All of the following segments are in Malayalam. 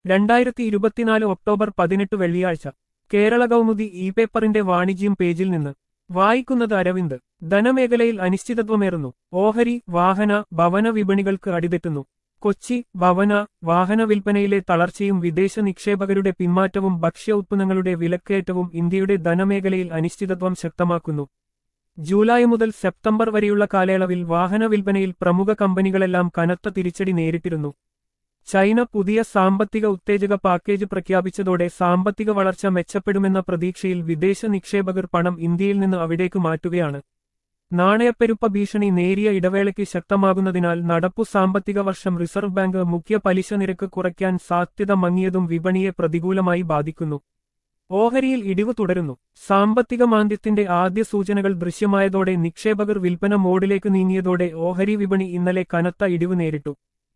രണ്ടായിരത്തി ഇരുപത്തിനാല് ഒക്ടോബർ പതിനെട്ട് വെള്ളിയാഴ്ച കേരള കൗമുദി ഇ പേപ്പറിന്റെ വാണിജ്യം പേജിൽ നിന്ന് വായിക്കുന്നത് അരവിന്ദ് ധനമേഖലയിൽ അനിശ്ചിതത്വമേറുന്നു ഓഹരി വാഹന ഭവന വിപണികൾക്ക് അടിതെറ്റുന്നു കൊച്ചി ഭവന വാഹന വിൽപ്പനയിലെ തളർച്ചയും വിദേശ നിക്ഷേപകരുടെ പിന്മാറ്റവും ഭക്ഷ്യ ഉത്പന്നങ്ങളുടെ വിലക്കയറ്റവും ഇന്ത്യയുടെ ധനമേഖലയിൽ അനിശ്ചിതത്വം ശക്തമാക്കുന്നു ജൂലൈ മുതൽ സെപ്റ്റംബർ വരെയുള്ള കാലയളവിൽ വാഹന വിൽപ്പനയിൽ പ്രമുഖ കമ്പനികളെല്ലാം കനത്ത തിരിച്ചടി നേരിട്ടിരുന്നു ചൈന പുതിയ സാമ്പത്തിക ഉത്തേജക പാക്കേജ് പ്രഖ്യാപിച്ചതോടെ സാമ്പത്തിക വളർച്ച മെച്ചപ്പെടുമെന്ന പ്രതീക്ഷയിൽ വിദേശ നിക്ഷേപകർ പണം ഇന്ത്യയിൽ നിന്ന് അവിടേക്ക് മാറ്റുകയാണ് നാണയപ്പെരുപ്പ ഭീഷണി നേരിയ ഇടവേളയ്ക്ക് ശക്തമാകുന്നതിനാൽ നടപ്പു സാമ്പത്തിക വർഷം റിസർവ് ബാങ്ക് മുഖ്യ പലിശ നിരക്ക് കുറയ്ക്കാൻ സാധ്യത മങ്ങിയതും വിപണിയെ പ്രതികൂലമായി ബാധിക്കുന്നു ഓഹരിയിൽ ഇടിവ് തുടരുന്നു സാമ്പത്തിക മാന്ദ്യത്തിന്റെ ആദ്യ സൂചനകൾ ദൃശ്യമായതോടെ നിക്ഷേപകർ വിൽപ്പന മോഡിലേക്ക് നീങ്ങിയതോടെ ഓഹരി വിപണി ഇന്നലെ കനത്ത ഇടിവ് നേരിട്ടു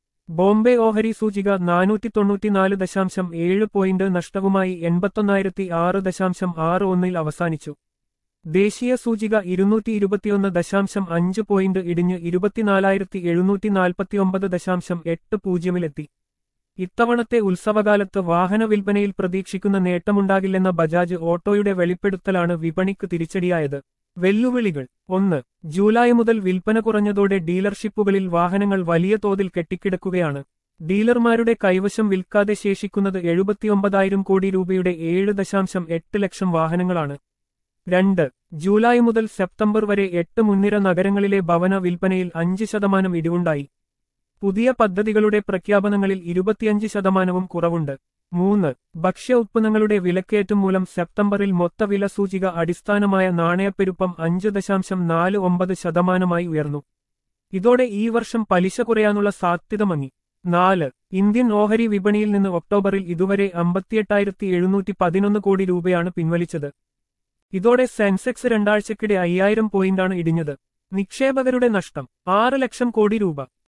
ബോംബെ ഓഹരി സൂചിക നാനൂറ്റി തൊണ്ണൂറ്റിനാല് ദശാംശം ഏഴ് പോയിന്റ് നഷ്ടവുമായി എൺപത്തൊന്നായിരത്തി ആറ് ദശാംശം ആറ് ഒന്നിൽ അവസാനിച്ചു ദേശീയ സൂചിക ഇരുന്നൂറ്റി ഇരുപത്തിയൊന്ന് ദശാംശം അഞ്ച് പോയിന്റ് ഇടിഞ്ഞ് ഇരുപത്തിനാലായിരത്തി എഴുന്നൂറ്റി നാൽപ്പത്തിയൊമ്പത് ദശാംശം എട്ട് പൂജ്യമിലെത്തി ഇത്തവണത്തെ ഉത്സവകാലത്ത് വാഹന വിൽപ്പനയിൽ പ്രതീക്ഷിക്കുന്ന നേട്ടമുണ്ടാകില്ലെന്ന ബജാജ് ഓട്ടോയുടെ വെളിപ്പെടുത്തലാണ് വിപണിക്ക് തിരിച്ചടിയായത് വെല്ലുവിളികൾ ഒന്ന് ജൂലൈ മുതൽ വിൽപ്പന കുറഞ്ഞതോടെ ഡീലർഷിപ്പുകളിൽ വാഹനങ്ങൾ വലിയ തോതിൽ കെട്ടിക്കിടക്കുകയാണ് ഡീലർമാരുടെ കൈവശം വിൽക്കാതെ ശേഷിക്കുന്നത് എഴുപത്തിയൊമ്പതായിരം കോടി രൂപയുടെ ഏഴ് ദശാംശം എട്ട് ലക്ഷം വാഹനങ്ങളാണ് രണ്ട് ജൂലൈ മുതൽ സെപ്റ്റംബർ വരെ എട്ട് മുൻനിര നഗരങ്ങളിലെ ഭവന വിൽപ്പനയിൽ അഞ്ച് ശതമാനം ഇടിവുണ്ടായി പുതിയ പദ്ധതികളുടെ പ്രഖ്യാപനങ്ങളിൽ ഇരുപത്തിയഞ്ച് ശതമാനവും കുറവുണ്ട് മൂന്ന് ഭക്ഷ്യ ഉത്പന്നങ്ങളുടെ വിലക്കയറ്റം മൂലം സെപ്റ്റംബറിൽ മൊത്തവില സൂചിക അടിസ്ഥാനമായ നാണയപ്പെരുപ്പം അഞ്ച് ദശാംശം നാല് ഒമ്പത് ശതമാനമായി ഉയർന്നു ഇതോടെ ഈ വർഷം പലിശ കുറയാനുള്ള സാധ്യത മങ്ങി നാല് ഇന്ത്യൻ ഓഹരി വിപണിയിൽ നിന്ന് ഒക്ടോബറിൽ ഇതുവരെ അമ്പത്തിയെട്ടായിരത്തി എഴുന്നൂറ്റി പതിനൊന്ന് കോടി രൂപയാണ് പിൻവലിച്ചത് ഇതോടെ സെൻസെക്സ് രണ്ടാഴ്ചക്കിടെ അയ്യായിരം പോയിന്റാണ് ഇടിഞ്ഞത് നിക്ഷേപകരുടെ നഷ്ടം ആറ് ലക്ഷം കോടി രൂപ